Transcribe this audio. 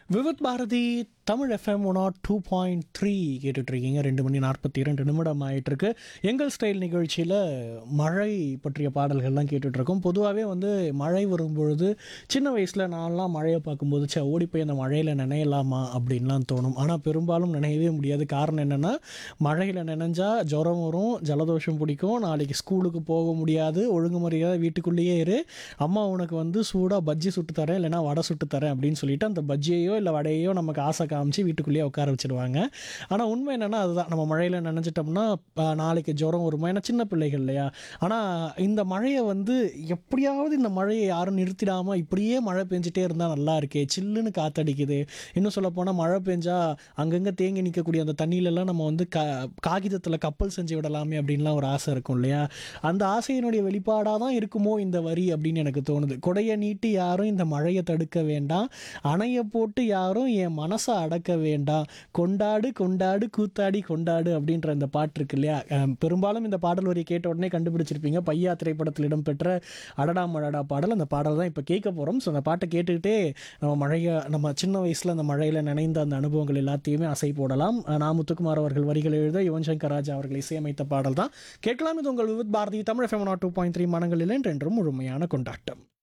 Vividh Bharati Tamil FM one oh two point three கேட்டுட்ருக்கீங்க ரெண்டு மணி நாற்பத்தி இரண்டு நிமிடம் ஆயிட்டிருக்கு எங்கள் ஸ்டைல் நிகழ்ச்சியில் மழை பற்றிய பாடல்கள்லாம் கேட்டுட்ருக்கோம் பொதுவாகவே வந்து மழை வரும்பொழுது சின்ன வயசில் நான்லாம் மழையை பார்க்கும்போது சே ஓடி போய் அந்த மழையில் நினையலாமா அப்படின்லாம் தோணும் ஆனால் பெரும்பாலும் நினையவே முடியாது காரணம் என்னென்னா மழையில் நினைஞ்சா ஜுரம் வரும் ஜலதோஷம் பிடிக்கும் நாளைக்கு ஸ்கூலுக்கு போக முடியாது ஒழுங்குமுறையாக வீட்டுக்குள்ளேயே இரு அம்மா உனக்கு வந்து சூடாக பஜ்ஜி சுட்டு தரேன் இல்லைனா வடை சுட்டு தரேன் அப்படின்னு சொல்லிட்டு அந்த பஜ்ஜியையோ இல்லை வடையோ நமக்கு ஆசை காமிச்சு வீட்டுக்குள்ளேயே உட்கார வச்சிருவாங்க ஆனால் உண்மை என்னென்னா அதுதான் நம்ம மழையில் நினைஞ்சிட்டோம்னா அஹ், நாளைக்கு ஜுரம் வருமா ஏன்னா சின்ன பிள்ளைகள் இல்லையா ஆனால் இந்த மழையை வந்து எப்படியாவது இந்த மழையை யாரும் நிறுத்திடாமல் இப்படியே மழை பெஞ்சிட்டே இருந்தால் நல்லா இருக்கே சில்லுன்னு காத்தடிக்குது இன்னும் சொல்ல போனால் மழை பெஞ்சா அங்கங்கே தேங்கி நிற்கக்கூடிய அந்த தண்ணியிலலாம் நம்ம வந்து க காகிதத்தில் கப்பல் செஞ்சு விடலாமே அப்படின்லாம் ஒரு ஆசை இருக்கும் இல்லையா அந்த ஆசையினுடைய வெளிப்பாடாக தான் இருக்குமோ இந்த வரி அப்படின்னு எனக்கு தோணுது கொடையை நீட்டி யாரும் இந்த மழையை தடுக்க வேண்டாம் அணையை போட்டு யாரும் என் மனசை அடக்க வேண்டாம் கொண்டாடு கொண்டாடு கூத்தாடி கொண்டாடு அப்படின்ற இந்த பாட்டு இருக்கு இல்லையா அஹ் பெரும்பாலும் இந்த பாடல் வரியை கேட்ட உடனே கண்டுபிடிச்சிருப்பீங்க பையா திரைப்படத்தில் இடம்பெற்ற அடடா மழடா பாடல் அந்த பாடல் தான் இப்போ கேட்க போகிறோம் ஸோ அந்த பாட்டை கேட்டுக்கிட்டே நம்ம மழையை நம்ம சின்ன வயசில் அந்த மழையில் நினைந்த அந்த அனுபவங்கள் எல்லாத்தையுமே அசை போடலாம் அஹ் நா முத்துக்குமார் அவர்கள் வரிகள் எழுத யுவன் சங்கர் ராஜா அவர்கள் இசையமைத்த பாடல் தான் கேட்கலாம் இது உங்கள் Vividh Bharati Tamil FM two point three மனங்களில் என்றென்றும் முழுமையான கொண்டாட்டம்